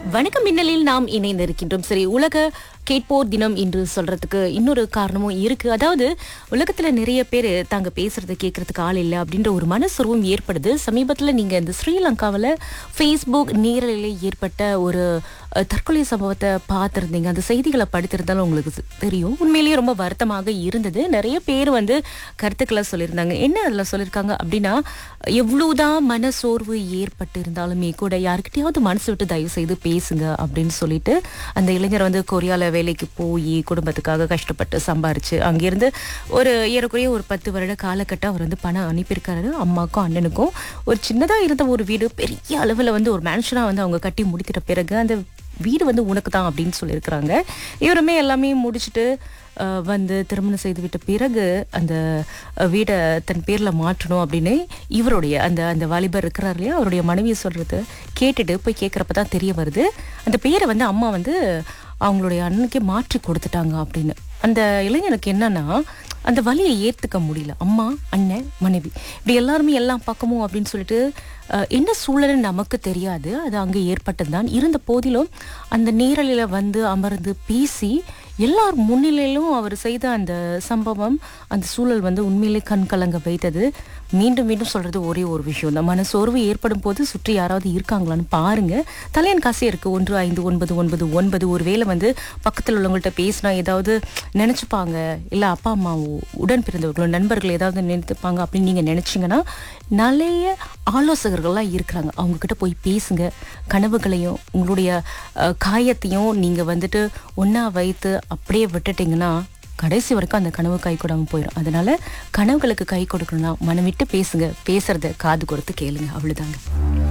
வணக்கம் மின்னலில் நாம் இணைந்திருக்கின்றோம் சரி உலக கேட்போர் தினம் என்று சொல்றதுக்கு இன்னொரு காரணமும் இருக்கு அதாவது உலகத்துல நிறைய பேர் தாங்க பேசுறதை கேட்கறதுக்கு ஆள் இல்லை அப்படின்ற ஒரு மனசுருவம் ஏற்படுது சமீபத்துல நீங்க இந்த ஸ்ரீலங்காவில் ஃபேஸ்புக் நேரலையில ஏற்பட்ட ஒரு அஹ், தற்கொலை சம்பவத்தை பார்த்துருந்தீங்க அந்த செய்திகளை படித்திருந்தாலும் உங்களுக்கு சி- தெரியும் உண்மையிலேயே ரொம்ப வருத்தமாக இருந்தது நிறைய பேர் வந்து கருத்துக்களை சொல்லியிருந்தாங்க என்ன அதில் சொல்லியிருக்காங்க அப்படின்னா எவ்வளவுதான் மன சோர்வு ஏற்பட்டு இருந்தாலுமே கூட யாருக்கிட்டையாவது மனசு விட்டு தயவு செய்து பேசுங்க அப்படின்னு சொல்லிட்டு அந்த இளைஞர் வந்து கொரியால வேலைக்கு போய் குடும்பத்துக்காக கஷ்டப்பட்டு சம்பாரிச்சு அங்கிருந்து ஒரு ஏறக்குறைய ஒரு பத்து வருட காலகட்டம் அவர் வந்து பணம் அனுப்பியிருக்காரு அம்மாக்கும் அண்ணனுக்கும் ஒரு சின்னதா இருந்த ஒரு வீடு பெரிய அளவில் வந்து ஒரு மேன்ஷனாக வந்து அவங்க கட்டி முடித்திட்ட பிறகு அந்த வீடு வந்து உனக்கு தான் அப்படின்னு சொல்லியிருக்கிறாங்க இவருமே எல்லாமே முடிச்சுட்டு அஹ், வந்து திருமணம் செய்து விட்ட பிறகு அந்த அஹ், வீடை தன் பேரில் மாற்றணும் அப்படின்னு இவருடைய அந்த அந்த வாலிபர் இருக்கிறார் இல்லையா அவருடைய மனைவியை சொல்றது கேட்டுட்டு போய் கேட்குறப்ப தான் தெரிய வருது அந்த பேரை வந்து அம்மா வந்து அவங்களுடைய அண்ணனுக்கே மாற்றி கொடுத்துட்டாங்க அப்படின்னு அந்த இளைஞனுக்கு என்னன்னா அந்த வலியை ஏற்றுக்க முடியல அம்மா அண்ணன் மனைவி இப்படி எல்லாருமே எல்லாம் பக்கமும் அப்படின்னு சொல்லிட்டு அஹ், என்ன சூழல்னு நமக்கு தெரியாது அது அங்கே ஏற்பட்டதுதான் இருந்த போதிலும் அந்த நேரலில் வந்து அமர்ந்து பேசி எல்லார் முன்னிலையிலும் அவர் செய்த அந்த சம்பவம் அந்த சூழல் வந்து உண்மையிலே கண் கலங்க வைத்தது மீண்டும் மீண்டும் சொல்றது ஒரே ஒரு விஷயம் தான் மனசோர்வு ஏற்படும் போது சுற்றி யாராவது இருக்காங்களான்னு பாருங்க தலையன் காசே இருக்கு ஒன்று ஐந்து ஒன்பது ஒன்பது ஒன்பது ஒருவேளை வந்து பக்கத்தில் உள்ளவங்கள்ட்ட பேசினா ஏதாவது நினைச்சுப்பாங்க இல்லை அப்பா அம்மாவோ உடன் பிறந்தவர்களோ நண்பர்கள் ஏதாவது நினைத்துப்பாங்க அப்படின்னு நீங்க நினைச்சீங்கன்னா நிறைய ஆலோசகர்கள்லாம் இருக்கிறாங்க அவங்க கிட்ட போய் பேசுங்க கனவுகளையும் உங்களுடைய அஹ், காயத்தையும் நீங்க வந்துட்டு ஒண்ணா வைத்து அப்படியே விட்டுட்டீங்கன்னா கடைசி வரைக்கும் அந்த கனவு கை கொடாம போயிடும் அதனால கனவுகளுக்கு கை கொடுக்கணும்னா மனம் விட்டு பேசுங்க பேசுறத காது கொடுத்து கேளுங்க அவ்வளவுதாங்க